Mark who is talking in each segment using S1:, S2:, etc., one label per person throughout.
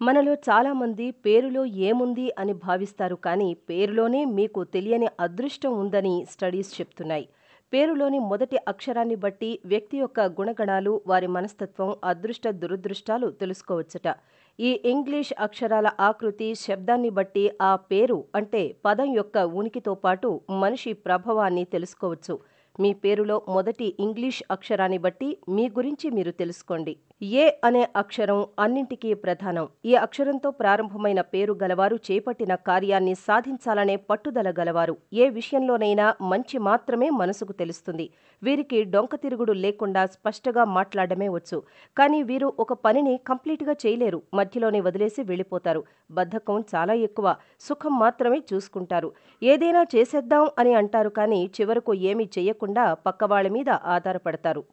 S1: మనలో చాలామంది పేరులో ఏముంది అని భావిస్తారు కానీ పేరులోనే మీకు తెలియని అదృష్టం ఉందని స్టడీస్ చెప్తున్నాయి పేరులోని మొదటి అక్షరాన్ని బట్టి వ్యక్తి యొక్క గుణగణాలు వారి మనస్తత్వం అదృష్ట దురదృష్టాలు తెలుసుకోవచ్చుట ఈ ఇంగ్లీష్ అక్షరాల ఆకృతి శబ్దాన్ని బట్టి ఆ పేరు అంటే పదం యొక్క ఉనికితో పాటు మనిషి ప్రభావాన్ని తెలుసుకోవచ్చు మీ పేరులో మొదటి ఇంగ్లీష్ అక్షరాన్ని బట్టి మీ గురించి మీరు తెలుసుకోండి ఏ అనే అక్షరం అన్నింటికీ ప్రధానం ఈ అక్షరంతో ప్రారంభమైన పేరు గలవారు చేపట్టిన కార్యాన్ని సాధించాలనే పట్టుదల గలవారు ఏ విషయంలోనైనా మంచి మాత్రమే మనసుకు తెలుస్తుంది వీరికి డొంక తిరుగుడు లేకుండా స్పష్టంగా మాట్లాడమే వచ్చు కానీ వీరు ఒక పనిని కంప్లీట్గా చేయలేరు మధ్యలోనే వదిలేసి వెళ్ళిపోతారు బద్ధకం చాలా ఎక్కువ సుఖం మాత్రమే చూసుకుంటారు ఏదైనా చేసేద్దాం అని అంటారు కానీ చివరకు ఏమీ చేయకుండా పక్కవాళ్ల మీద ఆధారపడతారు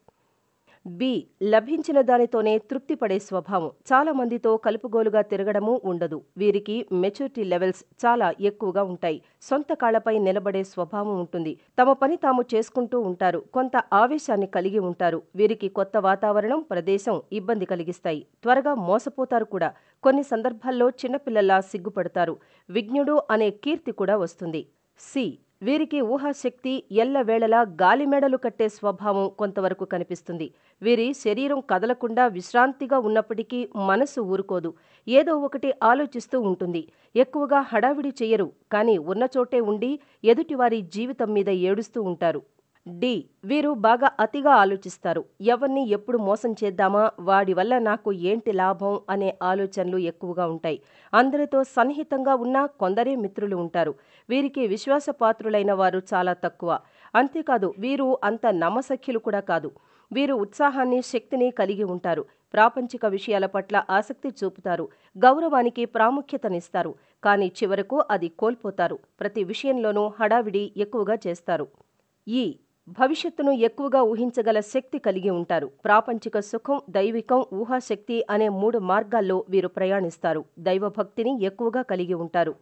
S1: బి లభించిన దానితోనే తృప్తి పడే స్వభావం చాలా మందితో కలుపుగోలుగా తిరగడము ఉండదు వీరికి మెచ్యూరిటీ లెవెల్స్ చాలా ఎక్కువగా ఉంటాయి సొంత కాళ్లపై నిలబడే స్వభావం ఉంటుంది తమ పని తాము చేసుకుంటూ ఉంటారు కొంత ఆవేశాన్ని కలిగి ఉంటారు వీరికి కొత్త వాతావరణం ప్రదేశం ఇబ్బంది కలిగిస్తాయి త్వరగా మోసపోతారు కూడా కొన్ని సందర్భాల్లో చిన్నపిల్లల్లా సిగ్గుపడతారు విజ్ఞుడు అనే కీర్తి కూడా వస్తుంది సి వీరికి ఊహాశక్తి ఎల్లవేళలా గాలిమెడలు కట్టే స్వభావం కొంతవరకు కనిపిస్తుంది వీరి శరీరం కదలకుండా విశ్రాంతిగా ఉన్నప్పటికీ మనసు ఊరుకోదు ఏదో ఒకటి ఆలోచిస్తూ ఉంటుంది ఎక్కువగా హడావిడి చెయ్యరు కానీ ఉన్న చోటే ఉండి ఎదుటివారి జీవితం మీద ఏడుస్తూ ఉంటారు డి వీరు బాగా అతిగా ఆలోచిస్తారు ఎవరిని ఎప్పుడు మోసం చేద్దామా వాడి వల్ల నాకు ఏంటి లాభం అనే ఆలోచనలు ఎక్కువగా ఉంటాయి అందరితో సన్నిహితంగా ఉన్న కొందరే మిత్రులు ఉంటారు వీరికి విశ్వాసపాత్రులైన వారు చాలా తక్కువ అంతేకాదు వీరు అంత నమ్మసఖ్యులు కూడా కాదు వీరు ఉత్సాహాన్ని శక్తిని కలిగి ఉంటారు ప్రాపంచిక విషయాల పట్ల ఆసక్తి చూపుతారు గౌరవానికి ప్రాముఖ్యతనిస్తారు కానీ చివరకు అది కోల్పోతారు ప్రతి విషయంలోనూ హడావిడి ఎక్కువగా చేస్తారు ఈ భవిష్యత్తును ఎక్కువగా ఊహించగల శక్తి కలిగి ఉంటారు ప్రాపంచిక సుఖం దైవికం ఊహాశక్తి అనే మూడు మార్గాల్లో వీరు ప్రయాణిస్తారు దైవభక్తిని ఎక్కువగా కలిగి ఉంటారు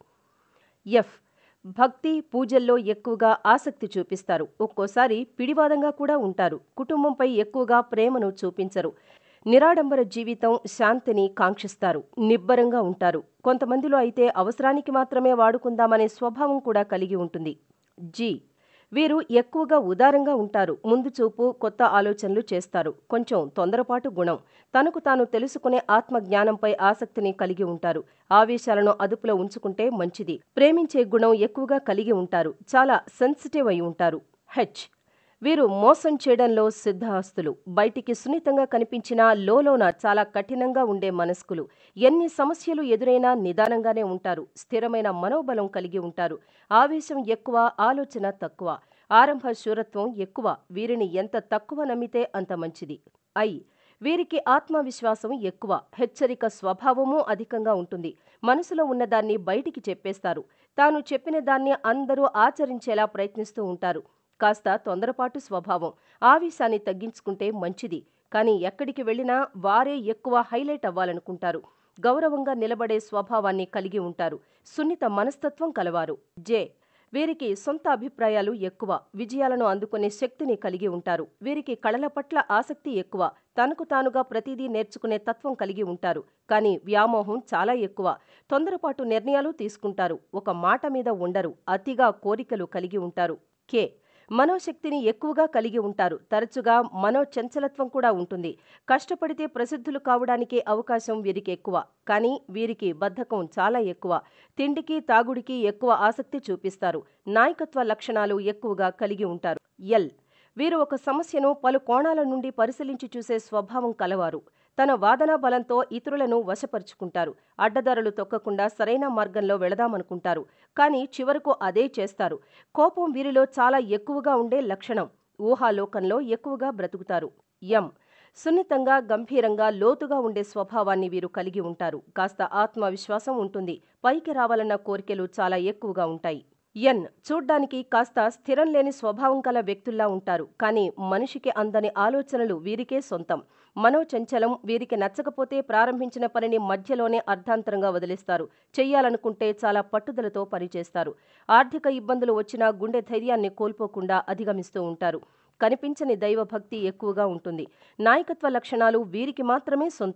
S1: ఎఫ్ భక్తి పూజల్లో ఎక్కువగా ఆసక్తి చూపిస్తారు ఒక్కోసారి పిడివాదంగా కూడా ఉంటారు కుటుంబంపై ఎక్కువగా ప్రేమను చూపించరు నిరాడంబర జీవితం శాంతిని కాంక్షిస్తారు నిబ్బరంగా ఉంటారు కొంతమందిలో అయితే అవసరానికి మాత్రమే వాడుకుందామనే స్వభావం కూడా కలిగి ఉంటుంది జీ వీరు ఎక్కువగా ఉదారంగా ఉంటారు ముందు చూపు కొత్త ఆలోచనలు చేస్తారు కొంచెం తొందరపాటు గుణం తనకు తాను తెలుసుకునే ఆత్మ జ్ఞానంపై ఆసక్తిని కలిగి ఉంటారు ఆవేశాలను అదుపులో ఉంచుకుంటే మంచిది ప్రేమించే గుణం ఎక్కువగా కలిగి ఉంటారు చాలా సెన్సిటివ్ అయి ఉంటారు హెచ్ వీరు మోసం చేయడంలో సిద్ధహస్తులు బయటికి సున్నితంగా కనిపించినా లోలోన చాలా కఠినంగా ఉండే మనస్కులు ఎన్ని సమస్యలు ఎదురైనా నిదానంగానే ఉంటారు స్థిరమైన మనోబలం కలిగి ఉంటారు ఆవేశం ఎక్కువ ఆలోచన తక్కువ ఆరంభ శూరత్వం ఎక్కువ వీరిని ఎంత తక్కువ నమ్మితే అంత మంచిది ఐ వీరికి ఆత్మవిశ్వాసం ఎక్కువ హెచ్చరిక స్వభావము అధికంగా ఉంటుంది మనసులో ఉన్నదాన్ని బయటికి చెప్పేస్తారు తాను చెప్పిన దాన్ని అందరూ ఆచరించేలా ప్రయత్నిస్తూ ఉంటారు కాస్త తొందరపాటు స్వభావం ఆవేశాన్ని తగ్గించుకుంటే మంచిది కానీ ఎక్కడికి వెళ్ళినా వారే ఎక్కువ హైలైట్ అవ్వాలనుకుంటారు గౌరవంగా నిలబడే స్వభావాన్ని కలిగి ఉంటారు సున్నిత మనస్తత్వం కలవారు జే వీరికి సొంత అభిప్రాయాలు ఎక్కువ విజయాలను అందుకునే శక్తిని కలిగి ఉంటారు వీరికి కళల పట్ల ఆసక్తి ఎక్కువ తనకు తానుగా ప్రతిదీ నేర్చుకునే తత్వం కలిగి ఉంటారు కానీ వ్యామోహం చాలా ఎక్కువ తొందరపాటు నిర్ణయాలు తీసుకుంటారు ఒక మాట మీద ఉండరు అతిగా కోరికలు కలిగి ఉంటారు కే మనోశక్తిని ఎక్కువగా కలిగి ఉంటారు తరచుగా మనో చంచలత్వం కూడా ఉంటుంది కష్టపడితే ప్రసిద్ధులు కావడానికి అవకాశం వీరికి ఎక్కువ కానీ వీరికి బద్ధకం చాలా ఎక్కువ తిండికి తాగుడికి ఎక్కువ ఆసక్తి చూపిస్తారు నాయకత్వ లక్షణాలు ఎక్కువగా కలిగి ఉంటారు ఎల్ వీరు ఒక సమస్యను పలు కోణాల నుండి పరిశీలించి చూసే స్వభావం కలవారు తన వాదనా బలంతో ఇతరులను వశపరుచుకుంటారు అడ్డదారులు తొక్కకుండా సరైన మార్గంలో వెళదామనుకుంటారు కానీ చివరకు అదే చేస్తారు కోపం వీరిలో చాలా ఎక్కువగా ఉండే లక్షణం ఊహాలోకంలో ఎక్కువగా బ్రతుకుతారు ఎం సున్నితంగా గంభీరంగా లోతుగా ఉండే స్వభావాన్ని వీరు కలిగి ఉంటారు కాస్త ఆత్మవిశ్వాసం ఉంటుంది పైకి రావాలన్న కోరికలు చాలా ఎక్కువగా ఉంటాయి ఎన్ చూడ్డానికి కాస్త స్థిరం లేని స్వభావం కల వ్యక్తుల్లా ఉంటారు కానీ మనిషికి అందని ఆలోచనలు వీరికే సొంతం మనోచంచలం వీరికి నచ్చకపోతే ప్రారంభించిన పనిని మధ్యలోనే అర్ధాంతరంగా వదిలేస్తారు చెయ్యాలనుకుంటే చాలా పట్టుదలతో పనిచేస్తారు ఆర్థిక ఇబ్బందులు వచ్చినా గుండె ధైర్యాన్ని కోల్పోకుండా అధిగమిస్తూ ఉంటారు కనిపించని దైవభక్తి ఎక్కువగా ఉంటుంది నాయకత్వ లక్షణాలు వీరికి మాత్రమే సొంతం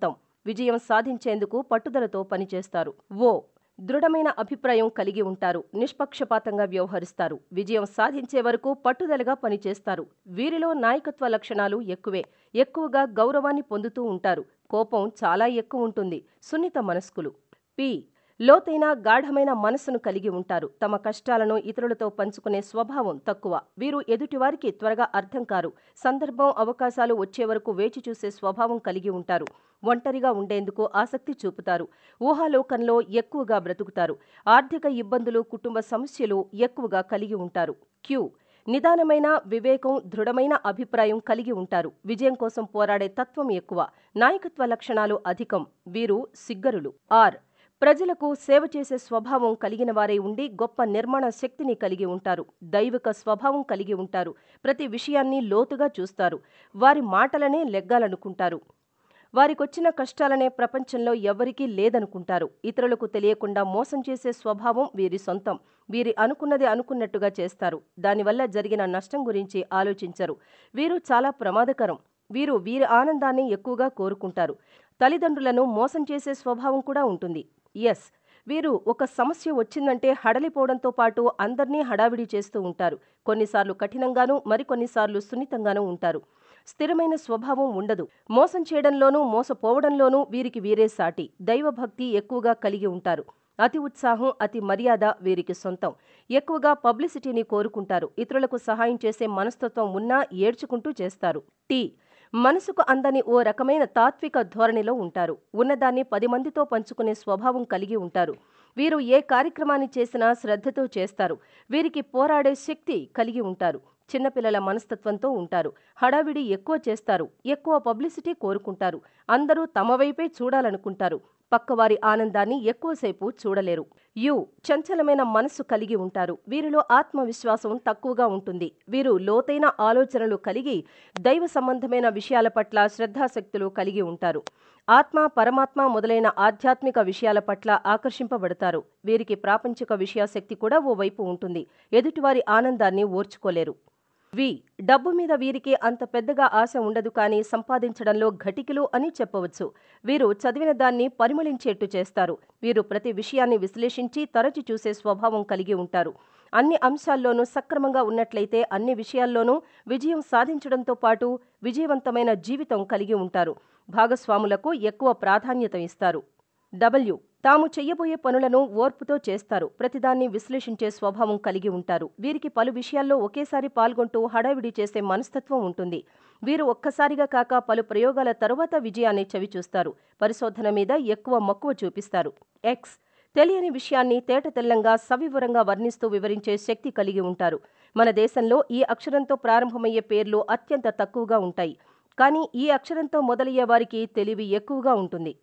S1: విజయం సాధించేందుకు పట్టుదలతో పనిచేస్తారు ఓ దృఢమైన అభిప్రాయం కలిగి ఉంటారు నిష్పక్షపాతంగా వ్యవహరిస్తారు విజయం సాధించే వరకు పట్టుదలగా పనిచేస్తారు వీరిలో నాయకత్వ లక్షణాలు ఎక్కువే ఎక్కువగా గౌరవాన్ని పొందుతూ ఉంటారు కోపం చాలా ఎక్కువ ఉంటుంది సున్నిత మనస్కులు పి లోతైన గాఢమైన మనస్సును కలిగి ఉంటారు తమ కష్టాలను ఇతరులతో పంచుకునే స్వభావం తక్కువ వీరు ఎదుటివారికి త్వరగా అర్థం కారు సందర్భం అవకాశాలు వచ్చే వరకు వేచి చూసే స్వభావం కలిగి ఉంటారు ఒంటరిగా ఉండేందుకు ఆసక్తి చూపుతారు ఊహాలోకంలో ఎక్కువగా బ్రతుకుతారు ఆర్థిక ఇబ్బందులు కుటుంబ సమస్యలు ఎక్కువగా కలిగి ఉంటారు క్యూ నిదానమైన వివేకం దృఢమైన అభిప్రాయం కలిగి ఉంటారు విజయం కోసం పోరాడే తత్వం ఎక్కువ నాయకత్వ లక్షణాలు అధికం వీరు సిగ్గరులు ఆర్ ప్రజలకు సేవ చేసే స్వభావం కలిగిన వారే ఉండి గొప్ప నిర్మాణ శక్తిని కలిగి ఉంటారు దైవిక స్వభావం కలిగి ఉంటారు ప్రతి విషయాన్ని లోతుగా చూస్తారు వారి మాటలనే లెగ్గాలనుకుంటారు వారికొచ్చిన కష్టాలనే ప్రపంచంలో ఎవ్వరికీ లేదనుకుంటారు ఇతరులకు తెలియకుండా మోసం చేసే స్వభావం వీరి సొంతం వీరి అనుకున్నది అనుకున్నట్టుగా చేస్తారు దానివల్ల జరిగిన నష్టం గురించి ఆలోచించరు వీరు చాలా ప్రమాదకరం వీరు వీరి ఆనందాన్ని ఎక్కువగా కోరుకుంటారు తల్లిదండ్రులను మోసం చేసే స్వభావం కూడా ఉంటుంది ఎస్ వీరు ఒక సమస్య వచ్చిందంటే హడలిపోవడంతో పాటు అందర్నీ హడావిడి చేస్తూ ఉంటారు కొన్నిసార్లు కఠినంగానూ మరికొన్నిసార్లు సున్నితంగానూ ఉంటారు స్థిరమైన స్వభావం ఉండదు మోసం చేయడంలోనూ మోసపోవడంలోనూ వీరికి వీరే సాటి దైవభక్తి ఎక్కువగా కలిగి ఉంటారు అతి ఉత్సాహం అతి మర్యాద వీరికి సొంతం ఎక్కువగా పబ్లిసిటీని కోరుకుంటారు ఇతరులకు సహాయం చేసే మనస్తత్వం ఉన్నా ఏడ్చుకుంటూ చేస్తారు టీ మనసుకు అందని ఓ రకమైన తాత్విక ధోరణిలో ఉంటారు ఉన్నదాన్ని పది మందితో పంచుకునే స్వభావం కలిగి ఉంటారు వీరు ఏ కార్యక్రమాన్ని చేసినా శ్రద్ధతో చేస్తారు వీరికి పోరాడే శక్తి కలిగి ఉంటారు చిన్నపిల్లల మనస్తత్వంతో ఉంటారు హడావిడి ఎక్కువ చేస్తారు ఎక్కువ పబ్లిసిటీ కోరుకుంటారు అందరూ తమ వైపే చూడాలనుకుంటారు పక్కవారి ఆనందాన్ని ఎక్కువసేపు చూడలేరు యు చంచలమైన మనస్సు కలిగి ఉంటారు వీరిలో ఆత్మవిశ్వాసం తక్కువగా ఉంటుంది వీరు లోతైన ఆలోచనలు కలిగి దైవ సంబంధమైన విషయాల పట్ల శ్రద్ధాశక్తులు కలిగి ఉంటారు ఆత్మ పరమాత్మ మొదలైన ఆధ్యాత్మిక విషయాల పట్ల ఆకర్షింపబడతారు వీరికి ప్రాపంచిక విషయాశక్తి కూడా ఓ వైపు ఉంటుంది ఎదుటివారి ఆనందాన్ని ఓర్చుకోలేరు వి డబ్బు మీద వీరికి అంత పెద్దగా ఆశ ఉండదు కానీ సంపాదించడంలో ఘటికిలు అని చెప్పవచ్చు వీరు చదివిన దాన్ని పరిమళించేట్టు చేస్తారు వీరు ప్రతి విషయాన్ని విశ్లేషించి తరచి చూసే స్వభావం కలిగి ఉంటారు అన్ని అంశాల్లోనూ సక్రమంగా ఉన్నట్లయితే అన్ని విషయాల్లోనూ విజయం సాధించడంతో పాటు విజయవంతమైన జీవితం కలిగి ఉంటారు భాగస్వాములకు ఎక్కువ ప్రాధాన్యత ఇస్తారు డబ్ల్యూ తాము చెయ్యబోయే పనులను ఓర్పుతో చేస్తారు ప్రతిదాన్ని విశ్లేషించే స్వభావం కలిగి ఉంటారు వీరికి పలు విషయాల్లో ఒకేసారి పాల్గొంటూ హడావిడి చేసే మనస్తత్వం ఉంటుంది వీరు ఒక్కసారిగా కాక పలు ప్రయోగాల తరువాత విజయాన్ని చవిచూస్తారు పరిశోధన మీద ఎక్కువ మక్కువ చూపిస్తారు ఎక్స్ తెలియని విషయాన్ని తేటతెల్లంగా సవివరంగా వర్ణిస్తూ వివరించే శక్తి కలిగి ఉంటారు మన దేశంలో ఈ అక్షరంతో ప్రారంభమయ్యే పేర్లు అత్యంత తక్కువగా ఉంటాయి కానీ ఈ అక్షరంతో మొదలయ్యే వారికి తెలివి ఎక్కువగా ఉంటుంది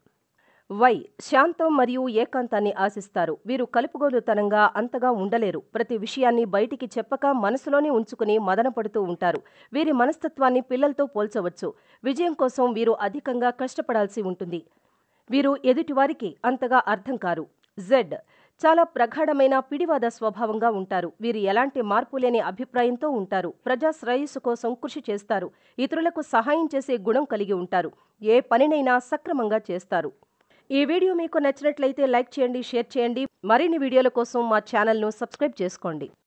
S1: వై శాంతం మరియు ఏకాంతాన్ని ఆశిస్తారు వీరు కలుపుగోలుతనంగా అంతగా ఉండలేరు ప్రతి విషయాన్ని బయటికి చెప్పక మనసులోనే ఉంచుకుని మదనపడుతూ ఉంటారు వీరి మనస్తత్వాన్ని పిల్లలతో పోల్చవచ్చు విజయం కోసం వీరు అధికంగా కష్టపడాల్సి ఉంటుంది వీరు ఎదుటివారికి అంతగా అర్థం కారు జెడ్ చాలా ప్రగాఢమైన పిడివాద స్వభావంగా ఉంటారు వీరు ఎలాంటి మార్పు లేని అభిప్రాయంతో ఉంటారు ప్రజా శ్రేయస్సు కోసం కృషి చేస్తారు ఇతరులకు సహాయం చేసే గుణం కలిగి ఉంటారు ఏ పనినైనా సక్రమంగా చేస్తారు ఈ వీడియో మీకు నచ్చినట్లయితే లైక్ చేయండి షేర్ చేయండి మరిన్ని వీడియోల కోసం మా ఛానల్ను సబ్స్క్రైబ్ చేసుకోండి